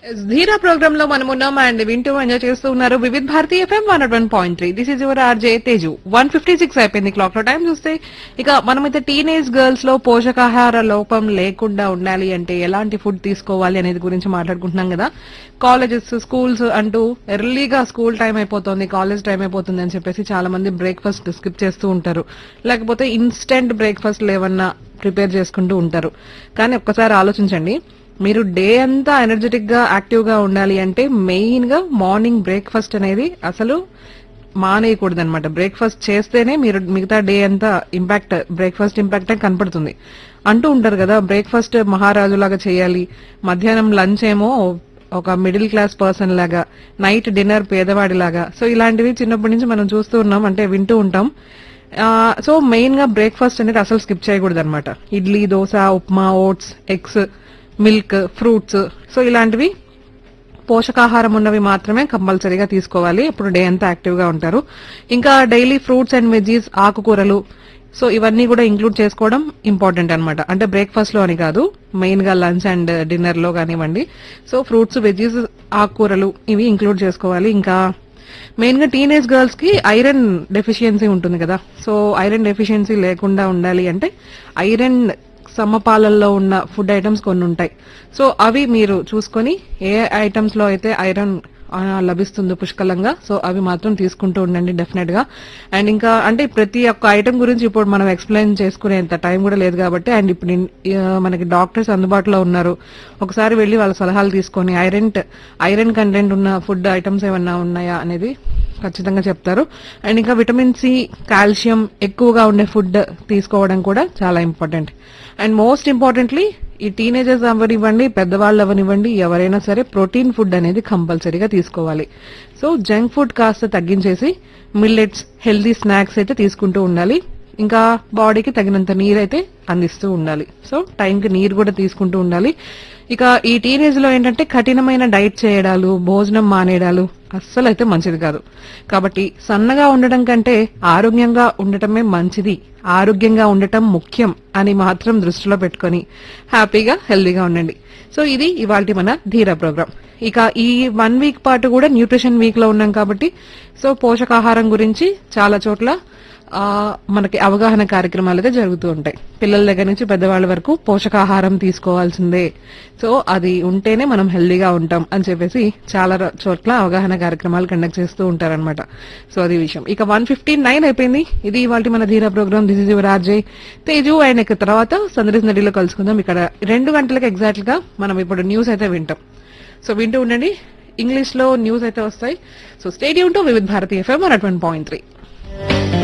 ధీరా ప్రోగ్రామ్ లో మనం ఉన్నాం అండ్ వింటూ ఎంజాయ్ చేస్తూ ఉన్నారు Vividh Bharati FM one one point three this is your RJ Teju one fifty six అయిపోయింది క్లాక్ లో టైం చూస్తే ఇక మనమైతే టీనేజ్ గర్ల్స్ లో పోషకాహార లోపం లేకుండా ఉండాలి అంటే ఎలాంటి ఫుడ్ తీసుకోవాలి అనేది గురించి మాట్లాడుకుంటున్నాం కదా కాలేజెస్ స్కూల్స్ అంటూ ఎర్లీగా స్కూల్ టైం అయిపోతుంది కాలేజ్ టైం అయిపోతుంది అని చెప్పేసి చాలా మంది బ్రేక్ఫాస్ట్ స్కిప్ చేస్తూ ఉంటారు లేకపోతే ఇన్స్టెంట్ బ్రేక్ఫాస్ట్ ఏమన్నా ప్రిపేర్ చేసుకుంటూ ఉంటారు కానీ ఒక్కసారి ఆలోచించండి మీరు డే అంతా ఎనర్జెటిక్ గా యాక్టివ్ గా ఉండాలి అంటే మెయిన్ గా మార్నింగ్ బ్రేక్ఫాస్ట్ అనేది అసలు మానేయకూడదు అనమాట బ్రేక్ఫాస్ట్ చేస్తేనే మీరు మిగతా డే అంతా ఇంపాక్ట్ బ్రేక్ఫాస్ట్ ఇంపాక్ట్ కనపడుతుంది అంటూ ఉంటారు కదా బ్రేక్ఫాస్ట్ మహారాజులాగా చేయాలి మధ్యాహ్నం లంచ్ ఏమో ఒక మిడిల్ క్లాస్ పర్సన్ లాగా నైట్ డిన్నర్ పేదవాడిలాగా సో ఇలాంటివి చిన్నప్పటి నుంచి మనం చూస్తూ ఉన్నాం అంటే వింటూ ఉంటాం ఆ, సో మెయిన్ గా బ్రేక్ఫాస్ట్ అనేది అసలు స్కిప్ చేయకూడదు అనమాట idli dosa upma oats eggs milk fruits so ఇలాంటివి పోషకాహారం ఉన్నవి మాత్రమే కంపల్సరీగా తీసుకోవాలి అప్పుడు డే అంతా యాక్టివ్ గా ఉంటారు ఇంకా డైలీ ఫ్రూట్స్ అండ్ వెజీస్ ఆకుకూరలు సో ఇవన్నీ కూడా ఇంక్లూడ్ చేసుకోవడం ఇంపార్టెంట్ అన్నమాట అంటే బ్రేక్ఫాస్ట్ లో అని కాదు మెయిన్ గా లంచ్ అండ్ డిన్నర్ లో కానివ్వండి సో ఫ్రూట్స్ వెజీస్ ఆకుకూరలు ఇవి ఇంక్లూడ్ చేసుకోవాలి ఇంకా మెయిన్ గా టీనేజ్ గర్ల్స్ కి ఐరన్ డెఫిషియన్సీ ఉంటుంది కదా సో ఐరన్ డెఫిషియన్సీ లేకుండా ఉండాలి అంటే ఐరన్ సమపాలల్లో ఉన్న ఫుడ్ ఐటమ్స్ కొన్ని ఉంటాయి సో అవి మీరు చూసుకొని ఏ ఐటమ్స్ లో అయితే ఐరన్ ఆ, లభిస్తుందో పుష్కలంగా సో అవి మాత్రం తీసుకుంటూ ఉండండి డెఫినెట్ గా అండ్ ఇంకా అంటే ప్రతి ఒక్క ఐటమ్ గురించి ఇప్పుడు మనం ఎక్స్ప్లెయిన్ చేసుకునేంత టైం కూడా లేదు కాబట్టి అండ్ ఇప్పుడు ఇన్- ఆ, మనకి డాక్టర్స్ అందుబాటులో ఉన్నారు ఒకసారి వెళ్ళి వాళ్ళ సలహాలు తీసుకొని ఐరన్ ఐరన్ కంటెంట్ ఉన్న ఫుడ్ ఐటమ్స్ ఏమన్నా ఉన్నాయా అనేది ఖచ్చితంగా చెప్తారు అండ్ ఇంకా విటమిన్ సి కాల్షియం ఎక్కువగా ఉండే ఫుడ్ తీసుకోవడం కూడా చాలా ఇంపార్టెంట్ అండ్ మోస్ట్ ఇంపార్టెంట్లీ ఈ టీనేజర్స్ అవనివ్వండి పెద్దవాళ్ళు అవనివ్వండి ఎవరైనా సరే ప్రోటీన్ ఫుడ్ అనేది కంపల్సరీగా తీసుకోవాలి సో జంక్ ఫుడ్ కాస్త తగ్గించేసి మిల్లెట్స్ హెల్దీ స్నాక్స్ అయితే తీసుకుంటూ ఉండాలి ఇంకా బాడీకి తగినంత నీరు అయితే అందిస్తూ ఉండాలి సో టైంకి నీరు కూడా తీసుకుంటూ ఉండాలి ఇక ఈ టీనేజ్ లో ఏంటంటే కఠినమైన డైట్ చేయడాలు భోజనం మానేయడాలు అస్సలు అయితే మంచిది కాదు కాబట్టి సన్నగా ఉండటం కంటే ఆరోగ్యంగా ఉండటమే మంచిది ఆరోగ్యంగా ఉండటం ముఖ్యం అని మాత్రం దృష్టిలో పెట్టుకొని హ్యాపీగా హెల్దీగా ఉండండి సో ఇది ఇవాళ మన ధీరా ప్రోగ్రామ్ ఇక ఈ వన్ వీక్ పాటు కూడా న్యూట్రిషన్ వీక్ లో ఉన్నాం కాబట్టి సో పోషకాహారం గురించి చాలా చోట్ల ఆ, మనకి అవగాహన కార్యక్రమాలు అయితే జరుగుతూ ఉంటాయి పిల్లల దగ్గర నుంచి పెద్దవాళ్ళ వరకు పోషకాహారం తీసుకోవాల్సిందే సో అది ఉంటేనే మనం హెల్దీగా ఉంటాం అని చెప్పేసి చాలా ర- చోట్ల అవగాహన కార్యక్రమాలు కండక్ట్ చేస్తూ ఉంటారన్నమాట సో అది విషయం ఇక వన్ ఫిఫ్టీ నైన్ అయిపోయింది ఇది ఇవాళ మన Dheera program this is your RJ Teju ఆయన ఇక తర్వాత సందర్శన నడిలో కలుసుకుందాం ఇక్కడ రెండు గంటలకు ఎగ్జాక్ట్ గా మనం ఇప్పుడు న్యూస్ అయితే వింటాం సో వింటూ ఉండండి ఇంగ్లీష్ లో న్యూస్ అయితే వస్తాయి so stay tuned to Vividh Bharati FM one point three